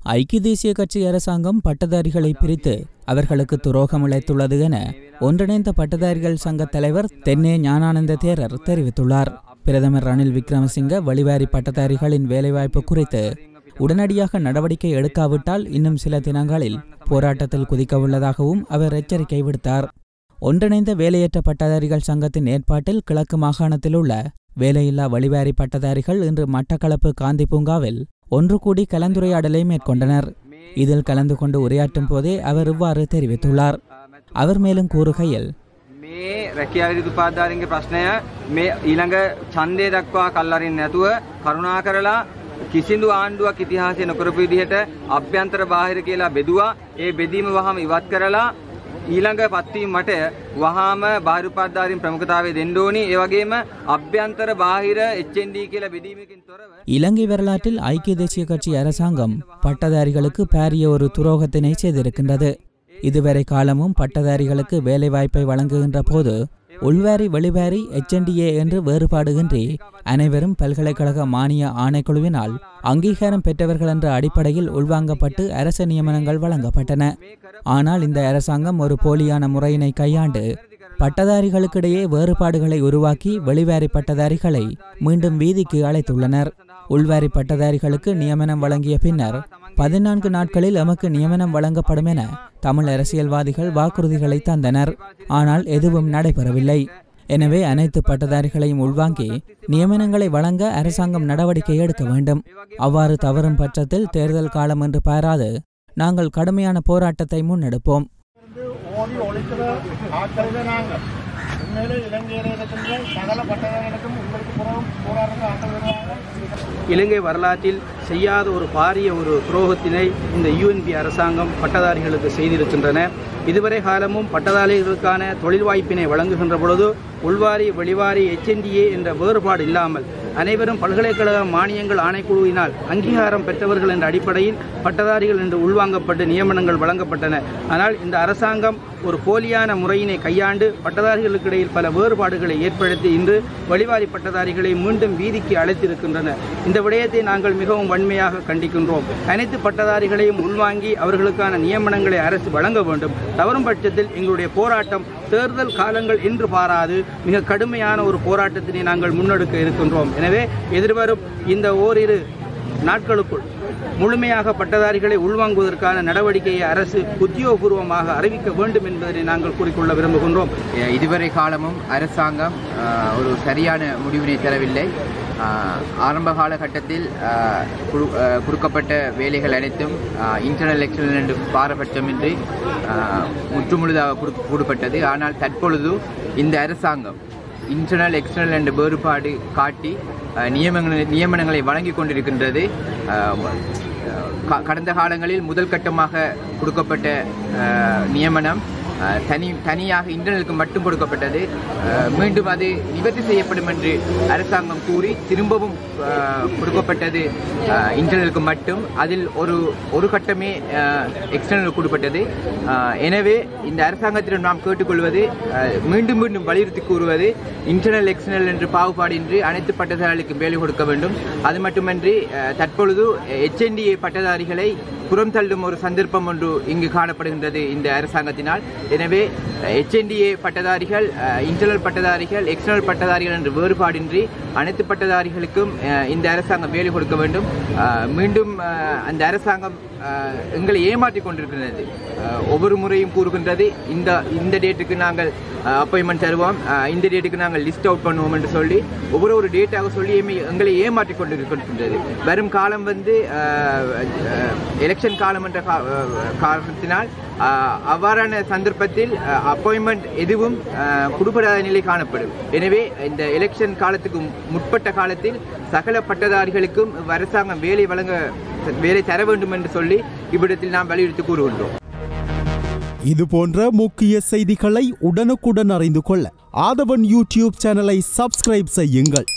ஐக்கிய தேசிய கட்சி அரசாங்கம் பட்டதாரிகளை பிரித்து அவர்களுக்கு துரோகம் இழைத்துள்ளது என ஒன்றிணைந்த பட்டதாரிகள் சங்க தலைவர் தென்னே ஞானானந்த தேரர் தெரிவித்துள்ளார் பிரதமர் ரணில் விக்ரமசிங்க வெளிவாரி பட்டதாரிகளின் வேலைவாய்ப்பு குறித்து உடனடியாக நடவடிக்கை எடுக்காவிட்டால் இன்னும் சில தினங்களில் போராட்டத்தில் குதிக்கவுள்ளதாகவும் அவர் எச்சரிக்கை விடுத்தார் ஒன்றிணைந்த வேலையற்ற பட்டதாரிகள் சங்கத்தின் ஏற்பாட்டில் கிழக்கு மாகாணத்தில் உள்ள வேலையில்லா வழிவாரி பட்டதாரிகள் இன்று மட்டக்களப்பு காந்தி பூங்காவில் ஒன்று கூடி கலந்துரையாடலை மேற்கொண்டனர் இதில் கலந்து கொண்டு உரையாற்றும் போதே அவர் இவ்வாறு தெரிவித்துள்ளார் அவர் மேலும் கூறுகையில் මේ රැකියා විදුපාධාරන්ගේ ප්‍රශ්නය මේ ඊළඟ ඡන්දය දක්වා කල්ලරින් නැතුව කරුණා කරලා කිසිදු ආණ්ඩුවක් ඉතිහාසය නොකරපු විදිහට අභ්‍යන්තර බාහිර කියලා බෙදුවා ඒ බෙදීම වහම ඉවත් කරලා ඊළඟ පත්වීම මට වහාම බාහිරුපාධාරින් ප්‍රමුඛතාවය දෙන්න ඕනි ඒ වගේම අභ්‍යන්තර බාහිර HND කියලා බෙදීමකින් තොරව இலங்கை வரலாற்றில் ஐக்கிய தேசிய கட்சி அரசாங்கம் பட்டதாரிகளுக்கு பாரிய ஒரு துரோகத்தினை செய்திருக்கின்றது இதுவரை காலமும் பட்டதாரிகளுக்கு வேலைவாய்ப்பை வழங்குகின்ற போது உள்வாரி வெளிவாரி எச்என்டிஏ என்று வேறுபாடுகின்றி அனைவரும் பல்கலைக்கழக மானிய ஆணைக்குழுவினால் அங்கீகாரம் பெற்றவர்கள் என்ற அடிப்படையில் உள்வாங்கப்பட்டு அரச நியமனங்கள் வழங்கப்பட்டன ஆனால் இந்த அரசாங்கம் ஒரு போலியான முறையினை கையாண்டு பட்டதாரிகளுக்கிடையே வேறுபாடுகளை உருவாக்கி வெளிவாரி பட்டதாரிகளை மீண்டும் வீதிக்கு அழைத்துள்ளனர் உள்வாரி பட்டதாரிகளுக்கு நியமனம் வழங்கிய பின்னர் பதினான்கு நாட்களில் எமக்கு நியமனம் வழங்கப்படும் என தமிழ் அரசியல்வாதிகள் வாக்குறுதிகளை தந்தனர் ஆனால் எதுவும் நடைபெறவில்லை எனவே அனைத்து பட்டதாரிகளையும் உள்வாங்கி நியமனங்களை வழங்க அரசாங்கம் நடவடிக்கை எடுக்க வேண்டும் அவ்வாறு தவறும் பட்சத்தில் தேர்தல் காலம் என்று பாராது நாங்கள் கடுமையான போராட்டத்தை முன்னெடுப்போம் இருந்து ஓடி ஒழிக்கிற ஆட்கள் தான் நாங்கள் உண்மையிலே இலங்கையில் இருக்கின்ற சகல பட்டதாரிகளுக்கும் உங்களுக்கு புறம் போராடுற ஆட்கள் வருவாங்க இலங்கை வரலாற்றில் செய்யாத ஒரு பாரிய ஒரு துரோகத்தினை இந்த யூஎன்பி அரசாங்கம் பட்டதாரிகளுக்கு செய்திருக்கின்றன இதுவரை காலமும் பட்டதாரிகளுக்கான தொழில் வாய்ப்பினை வழங்குகின்ற பொழுது உள்வாரி வெளிவாரி எச்என்டிஏ என்ற வேறுபாடு இல்லாமல் அனைவரும் பல்கலைக்கழக மானியங்கள் ஆணைக்குழுவினால் அங்கீகாரம் பெற்றவர்கள் என்ற அடிப்படையில் பட்டதாரிகள் என்று உள்வாங்கப்பட்டு நியமனங்கள் வழங்கப்பட்டன ஆனால் இந்த அரசாங்கம் ஒரு போலியான முறையினை கையாண்டு பட்டதாரிகளுக்கு இடையில் பல வேறுபாடுகளை ஏற்படுத்தி இன்று வெளிவாரி பட்டதாரிகளை மீண்டும் வீதிக்கு அழைத்திருக்கின்றன இந்த விடயத்தை நாங்கள் மிகவும் வன்மையாக கண்டிக்கின்றோம் அனைத்து பட்டதாரிகளையும் உள்வாங்கி அவர்களுக்கான நியமனங்களை அரசு வழங்க வேண்டும் தவறும் பட்சத்தில் எங்களுடைய போராட்டம் தேர்தல் காலங்கள் என்று பாராது மிக கடுமையான ஒரு போராட்டத்தினை நாங்கள் முன்னெடுக்க இருக்கின்றோம் எனவே எதிர்வரும் இந்த ஓரிரு நாட்களுக்குள் முழுமையாக பட்டதாரிகளை உள்வாங்குவதற்கான நடவடிக்கையை அரசு உத்தியோகபூர்வமாக அறிவிக்க வேண்டும் என்பதனை நாங்கள் கூறிக்கொள்ள விரும்புகின்றோம் அஹ் இதுவரை காலமும் அரசாங்கம் அஹ், ஒரு சரியான முடிவினை தரவில்லை அஹ், ஆரம்ப காலகட்டத்தில் அஹ், குடு- அஹ், கொடுக்கப்பட்ட வேலைகள் அனைத்தும் இன்டர்னல் எக்ஸ்டர்னல் என்று பாரபட்சமின்றி அஹ், முற்றுமுழுதாக கொடு- கொடுக்கப்பட்டது ஆனால் தற்பொழுது இந்த அரசாங்கம் இன்டர்னல் எக்ஸ்டர்னல் என்ற வேறுபாடு காட்டி அஹ், நியமனங்களை நியமனங்களை வழங்கி கொண்டிருக்கின்றது அஹ், க- கடந்த காலங்களில் முதல் கட்டமாக கொடுக்கப்பட்ட அஹ், நியமனம் அஹ், தனி தனியாக இன்டர்னலுக்கு மட்டும் கொடுக்கப்பட்டது அஹ், மீண்டும் அது நிவர்த்தி செய்யப்படும் என்று அரசாங்கம் கூறி திரும்பவும் அஹ், கொடுக்கப்பட்டது அஹ், இன்டர்னலுக்கு மட்டும் அதில் ஒரு ஒரு கட்டமே எக்ஸ்டர்னல் கொடுக்கப்பட்டது அஹ், எனவே இந்த அரசாங்கத்திடம் நாம் கேட்டுக்கொள்வது அஹ், மீண்டும் மீண்டும் வலியுறுத்தி கூறுவது இன்டர்னல் எக்ஸ்டர்னல் என்று பாகுபாடின்றி அனைத்து பட்டதாரிகளுக்கும் வேலை கொடுக்க வேண்டும் அது மட்டுமன்றி அஹ், தற்பொழுது எச்என்டிஏ பட்டதாரிகளை புறம் தள்ளும் ஒரு சந்தர்ப்பம் ஒன்று இங்கு காணப்படுகின்றது இந்த அரசாங்கத்தினால் எனவே எச்என்டிஏ பட்டதாரிகள் இன்டர்னல் பட்டதாரிகள் எக்ஸ்டர்னல் பட்டதாரிகள் என்ற வேறுபாடின்றி அனைத்து பட்டதாரிகளுக்கும் அஹ், இந்த அரசாங்கம் வேலை கொடுக்க வேண்டும் அஹ், மீண்டும் அஹ், அந்த அரசாங்கம் அஹ், எங்களை ஏமாற்றிக் கொண்டிருக்கிறது அஹ், ஒவ்வொரு முறையும் கூறுகின்றது இந்த இந்த டேட்டுக்கு நாங்கள் அப்பாயின்மெண்ட் தருவோம் அஹ், இந்த டேட்டுக்கு நாங்கள் லிஸ்ட் அவுட் பண்ணுவோம் என்று சொல்லி ஒவ்வொரு ஒரு டேட்டாக சொல்லி எம்மை- எங்களை ஏமாற்றிக் கொண்டிருக்கின்றது வரும் காலம் வந்து எலெக்ஷன் காலம் என்ற கா- அஹ், காரணத்தினால் அஹ், அவ்வாறான சந்தர்ப்பத்தில் அப்பாயின்மெண்ட் எதுவும் அஹ், கொடுப்படாத நிலை காணப்படும் எனவே இந்த எலெக்ஷன் காலத்துக்கு முற்பட்ட காலத்தில் சகல பட்டதாரிகளுக்கும் அரசாங்கம் வேலை வழங்க வேலை தர வேண்டும் என்று சொல்லி இவ்விடத்தில் நாம் வலியுறுத்தி கூறுகின்றோம் இது போன்ற முக்கிய செய்திகளை உடனுக்குடன் அறிந்து கொள்ள ஆதவன் யூடியூப் சேனலை சப்ஸ்கிரைப் செய்யுங்கள்